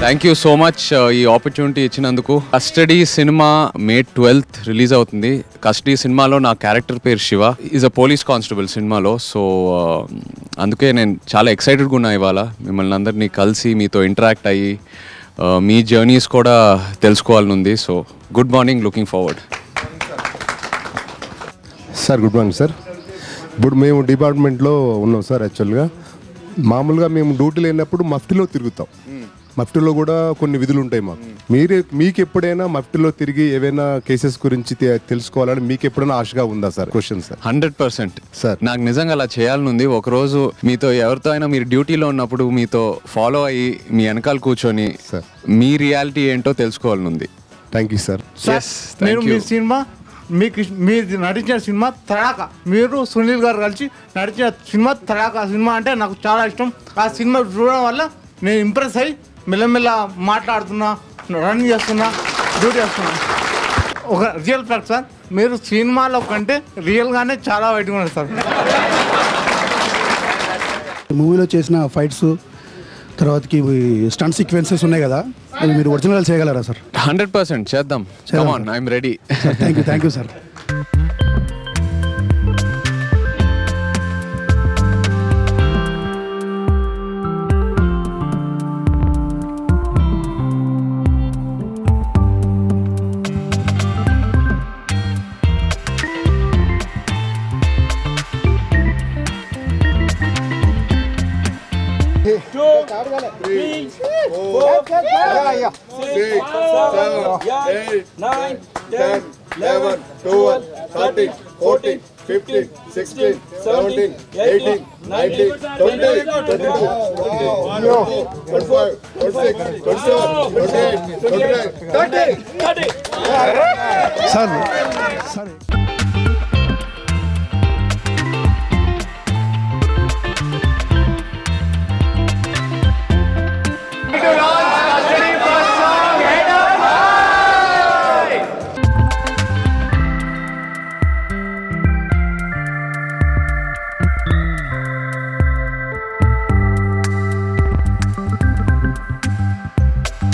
Thank you so much ఈ opportunity ఇచ్చినందుకు Custody సినిమా మే ట్వెల్త్ రిలీజ్ అవుతుంది కస్టడీ సినిమాలో నా క్యారెక్టర్ పేరు Siva is a police constable సినిమాలో సో అందుకే నేను చాలా ఎక్సైటెడ్గా ఉన్నా ఇవాళ మిమ్మల్ని అందరినీ కలిసి మీతో ఇంటరాక్ట్ అయ్యి uh, మీ జర్నీస్ కూడా తెలుసుకోవాలని ఉంది so good morning looking forward sir good morning sir ఇప్పుడు మేము డిపార్ట్మెంట్లో ఉన్నాం సార్ యాక్చువల్గా మామూలుగా మేము డ్యూటీ లేనప్పుడు మఫ్టీలో తిరుగుతాం మఫ్టీలో కూడా కొన్ని విధులు ఉంటాయి మాకు మీరే మీకు ఎప్పుడైనా మఫ్టీలో తిరిగి ఏవైనా కేసెస్ గురించి తె- తెలుసుకోవాలని మీకు ఎప్పుడైనా ఆశగా ఉందా sir question sir hundred percent sir. నాకు నిజంగా అలా చేయాలని ఉంది ఒకరోజు మీతో ఎవరితో అయినా మీరు డ్యూటీలో ఉన్నప్పుడు మీతో ఫాలో అయ్యి మీ వెనకాల కూర్చొని సార్. మీ రియాలిటీ ఏంటో తెలుసుకోవాలని ఉంది thank you sir Yes, thank నేను మీ you. సినిమా మీకు ఇష్- మీరు నటించిన సినిమా తడాక మీరు సునీల్ గారు కలిసి నటించిన సినిమా తడాక సినిమా అంటే నాకు చాలా ఇష్టం ఆ సినిమా చూడడం వల్ల నేను ఇంప్రెస్ అయ్యి మెల్లమెల్ల మాట్లాడుతున్నా రన్నింగ్ చేస్తున్నా డ్యూటీ చేస్తున్నా ఒక రియల్ ఫ్యాక్ట్ సార్ మీరు సినిమాలో కంటే రియల్గానే చాలా బయటకు ఉన్నారు సార్ మూవీలో చేసిన ఫైట్స్ తర్వాతకి స్టంట్ సీక్వెన్సెస్ ఉన్నాయి కదా అవి మీరు ఒరిజినల్ చేయగలరా సార్ హండ్రెడ్ పర్సెంట్ చేద్దాం చేద్దాం, come on I'm ready thank you thank you sir sir sir